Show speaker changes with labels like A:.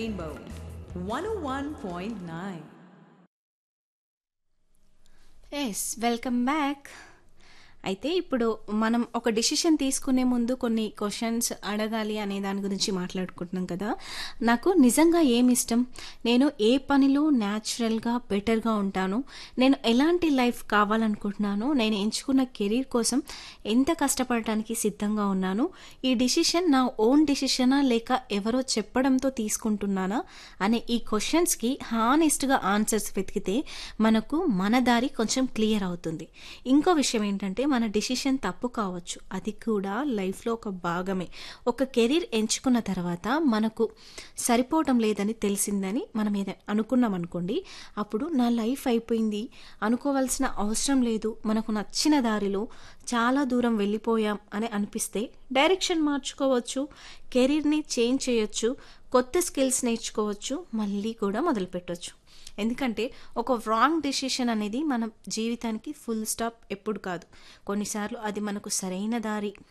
A: Rainbow 101.9.
B: Yes welcome back అయితే ఇప్పుడు మనం ఒక డిసిషన్ తీసుకునే ముందు కొన్ని క్వశ్చన్స్ అడగాలి అనే దాని గురించి మాట్లాడుకుంటున్నాం కదా నాకు నిజంగా ఏమి ఇష్టం నేను ఏ పనిలో న్యాచురల్గా బెటర్గా ఉంటాను నేను ఎలాంటి లైఫ్ కావాలనుకుంటున్నాను నేను ఎంచుకున్న కెరీర్ కోసం ఎంత కష్టపడటానికి సిద్ధంగా ఉన్నాను ఈ డిసిషన్ నా ఓన్ డిసిషనా లేక ఎవరో చెప్పడంతో తీసుకుంటున్నానా అనే ఈ క్వశ్చన్స్కి హానెస్ట్గా ఆన్సర్స్ వెతికితే మనకు మన దారి కొంచెం క్లియర్ అవుతుంది ఇంకో విషయం ఏంటంటే మన డిసిషన్ తప్పు కావచ్చు అది కూడా లైఫ్లో ఒక భాగమే ఒక కెరీర్ ఎంచుకున్న తర్వాత మనకు సరిపోవటం లేదని తెలిసిందని మనం ఏదైనా అనుకున్నాం అనుకోండి అప్పుడు నా లైఫ్ అయిపోయింది అనుకోవాల్సిన అవసరం లేదు మనకు నచ్చిన దారిలో చాలా దూరం వెళ్ళిపోయాం అని అనిపిస్తే డైరెక్షన్ మార్చుకోవచ్చు కెరీర్ని చేంజ్ చేయొచ్చు కొత్త స్కిల్స్ నేర్చుకోవచ్చు మళ్ళీ కూడా మొదలుపెట్టవచ్చు ఎందుకంటే ఒక రాంగ్ డెసిషన్ అనేది మన జీవితానికి ఫుల్ స్టాప్ ఎప్పుడు కాదు కొన్నిసార్లు అది మనకు సరైన దారి